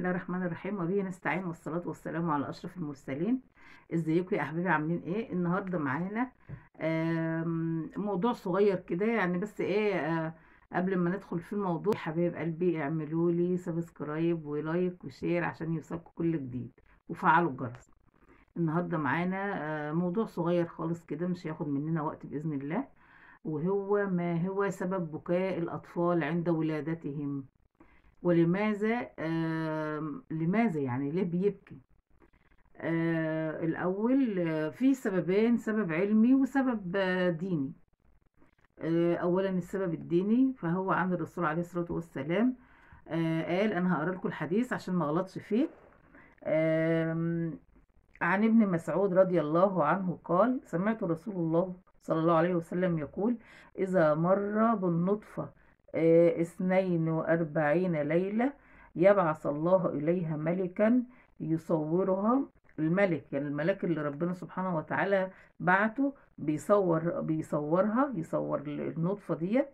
الله الرحمن الرحيم وبه نستعين والصلاة والسلام على أشرف المرسلين ازيكم يا أحبابي عاملين ايه النهاردة معانا آم، موضوع صغير كده يعني بس ايه آه، قبل ما ندخل في الموضوع يا حبايب قلبي اعملوا لي سبسكرايب ولايك وشير عشان يوصلكم كل جديد وفعلوا الجرس النهاردة معانا آه، موضوع صغير خالص كده مش هياخد مننا وقت بإذن الله وهو ما هو سبب بكاء الأطفال عند ولادتهم ولماذا آم، لماذا يعني ليه بيبكي آه الأول آه، في سببين سبب علمي وسبب آه، ديني آه أولا السبب الديني فهو عن الرسول عليه الصلاة والسلام آه قال أنا هقرأ لكم الحديث عشان ما غلطش فيه آم، عن ابن مسعود رضي الله عنه قال سمعت رسول الله صلى الله عليه وسلم يقول إذا مر بالنطفة آه، اثنين وأربعين ليلة يبعث الله إليها ملكا يصورها الملك يعني الملاك اللي ربنا سبحانه وتعالى بعته بيصور بيصورها يصور النطفة ديت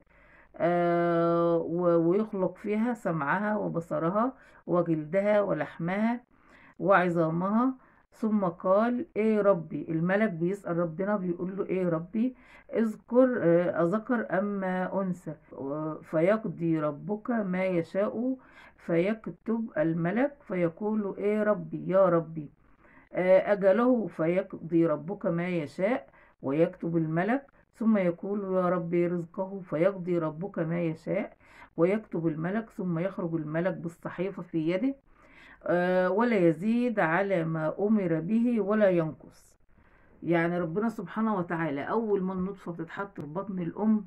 آه، و- ويخلق فيها سمعها وبصرها وجلدها ولحمها وعظامها ثم قال ايه ربي الملك بيسأل ربنا بيقول له ايه ربي اذكر آه، أذكر أما أنثى و- فيقضي ربك ما يشاء فيكتب الملك فيقول ايه ربي يا ربي آه، أجله فيقضي ربك ما يشاء ويكتب الملك ثم يقول يا ربي رزقه فيقضي ربك ما يشاء ويكتب الملك ثم يخرج الملك بالصحيفة في يده آه، ولا يزيد على ما أمر به ولا ينقص يعني ربنا سبحانه وتعالى أول ما النطفة بتتحط في بطن الأم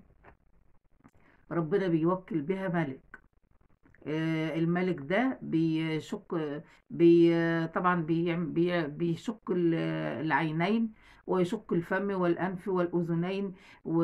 ربنا بيوكل بها ملك آه، الملك ده بيشق بي طبعا بيعم- بي بيشق ال- العينين ويشق الفم والأنف والأذنين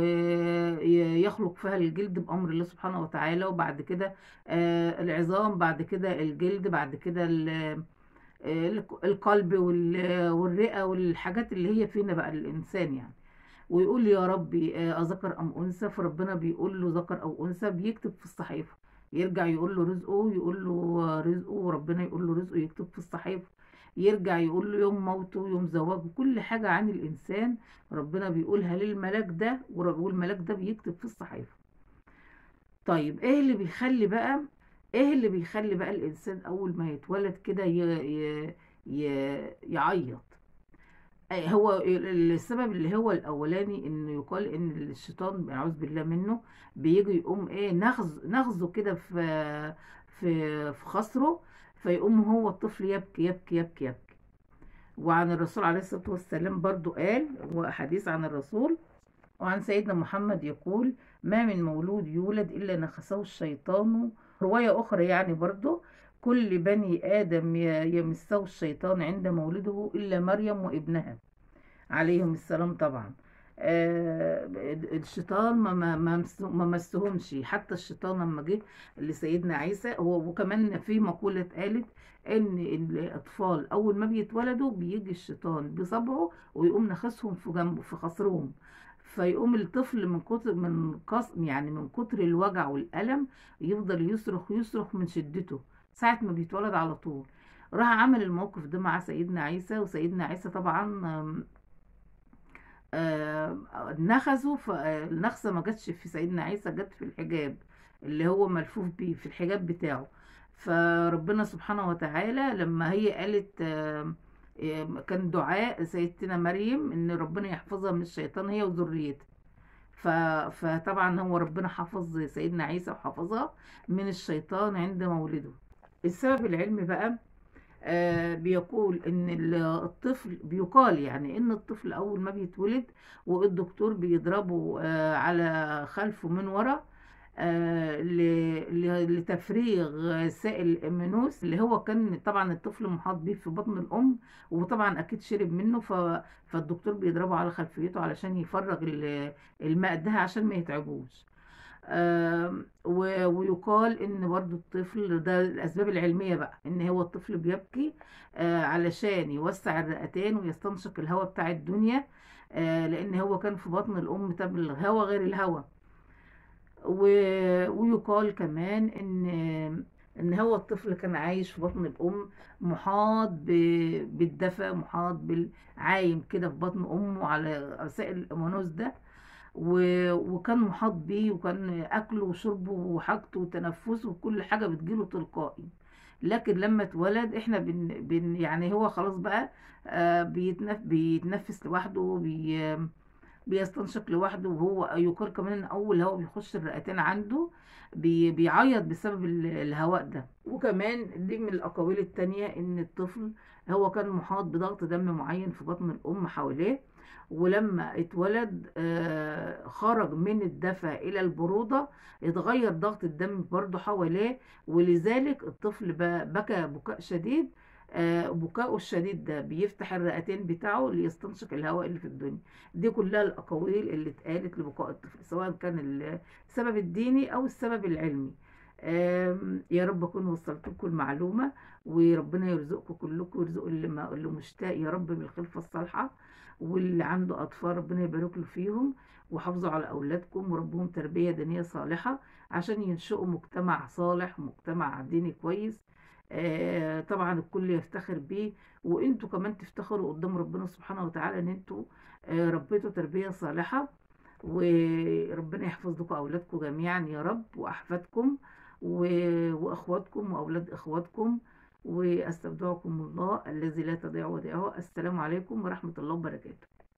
ويخلق فيها الجلد بأمر الله سبحانه وتعالى وبعد كده آه، العظام بعد كده الجلد بعد كده ال- الق- القلب وال- والرئة والحاجات اللي هي فينا بقى الإنسان يعني ويقول يا ربي آه، أذكر أم أنثى فربنا بيقول له ذكر أو أنثى بيكتب في الصحيفة يرجع يقول له رزقه يقول له رزقه وربنا يقول له رزقه يكتب في الصحيفة يرجع يقول له يوم موته يوم زواجه كل حاجة عن الإنسان ربنا بيقولها للملاك ده ور- والملاك ده بيكتب في الصحيفة طيب ايه اللي بيخلي بقى ايه اللي بيخلي بقى الإنسان أول ما يتولد كده ي... ي... ي... يعيط أي هو ال- السبب اللي هو الاولاني انه يقال ان الشيطان اعوذ بالله منه بيجي يقوم ايه نغز نغزه كده في في في خصره فيقوم هو الطفل يبكي يبكي يبكي يبكي وعن الرسول عليه الصلاة والسلام برضو قال وحديث عن الرسول وعن سيدنا محمد يقول ما من مولود يولد إلا نخسه الشيطان رواية أخرى يعني برضو كل بني آدم ي- يمسه الشيطان عند مولده إلا مريم وابنها عليهم السلام طبعا آه، الشيطان ما ما ما مس- ما مسهمش حتى الشيطان لما جه لسيدنا عيسى هو وكمان في مقولة قالت ان الاطفال اول ما بيتولدوا بيجي الشيطان بصبعه ويقوم نخسهم في جنبه في خصرهم فيقوم الطفل من كتر من قص يعني من كتر الوجع والألم يفضل يصرخ يصرخ من شدته ساعة ما بيتولد على طول راح عمل الموقف ده مع سيدنا عيسى وسيدنا عيسى طبعا آم، آه، نخزه فالنخسة ما جاتش في سيدنا عيسى جت في الحجاب اللي هو ملفوف بيه في الحجاب بتاعه فربنا سبحانه وتعالى لما هي قالت آم، آم، كان دعاء سيدتنا مريم ان ربنا يحفظها من الشيطان هي وذريتها ف... فطبعا هو ربنا حفظ سيدنا عيسى وحفظها من الشيطان عند مولده السبب العلمي بقى آه، بيقول ان ال- الطفل بيقال يعني ان الطفل اول ما بيتولد والدكتور بيضربه آه، على خلفه من ورا آه، ل- ل- لتفريغ سائل الامينوس اللي هو كان طبعا الطفل محاط بيه في بطن الام وطبعا اكيد شرب منه ف... فالدكتور بيضربه على خلفيته علشان يفرغ ال- الماء ده عشان ما يتعبوش آم، و- ويقال ان برضو الطفل ده الاسباب العلميه بقى ان هو الطفل بيبكي آه، علشان يوسع الرئتين ويستنشق الهواء بتاع الدنيا آه، لان هو كان في بطن الام طب الهواء غير الهواء و- ويقال كمان ان ان هو الطفل كان عايش في بطن الام محاط ب- بالدفى محاط بالعايم كده في بطن امه على سائل الامونوس ده و- وكان محاط بيه وكان اكله وشربه وحاجته وتنفسه وكل حاجه بتجيله تلقائي لكن لما اتولد احنا بن, بن يعني هو خلاص بقى آه بيتنف بيتنفس لوحده بي بيستنشق لوحده وهو يقال كمان ان اول هواء بيخش الرئتين عنده بي بيعيط بسبب ال- الهواء ده وكمان دي من الاقاويل التانية ان الطفل هو كان محاط بضغط دم معين في بطن الام حواليه ولما اتولد آه، خرج من الدفى الى البرودة اتغير ضغط الدم برضه حواليه ولذلك الطفل ب- بكى بكاء شديد آه، بكاؤه الشديد ده بيفتح الرئتين بتاعه ليستنشق الهواء اللي في الدنيا دي كلها الأقاويل اللي اتقالت لبقاء الطفل سواء كان ال- السبب الديني أو السبب العلمي آم، يا رب أكون وصلت لكم المعلومة وربنا يرزقكم كلكم ويرزق اللي, ما اللي مشتاق يا رب بالخلفة الصالحة واللي عنده أطفال ربنا يبارك له فيهم وحافظوا على أولادكم وربهم تربية دينية صالحة عشان ينشئوا مجتمع صالح مجتمع ديني كويس آه، طبعا الكل يفتخر بيه وانتوا كمان تفتخروا قدام ربنا سبحانه وتعالى ان انتوا آه، ربيتوا تربية صالحة وربنا يحفظ لكم أولادكم جميعا يا رب وأحفادكم و- وأخواتكم وأولاد إخواتكم وأستودعكم الله الذي لا تضيع ودائعه السلام عليكم ورحمة الله وبركاته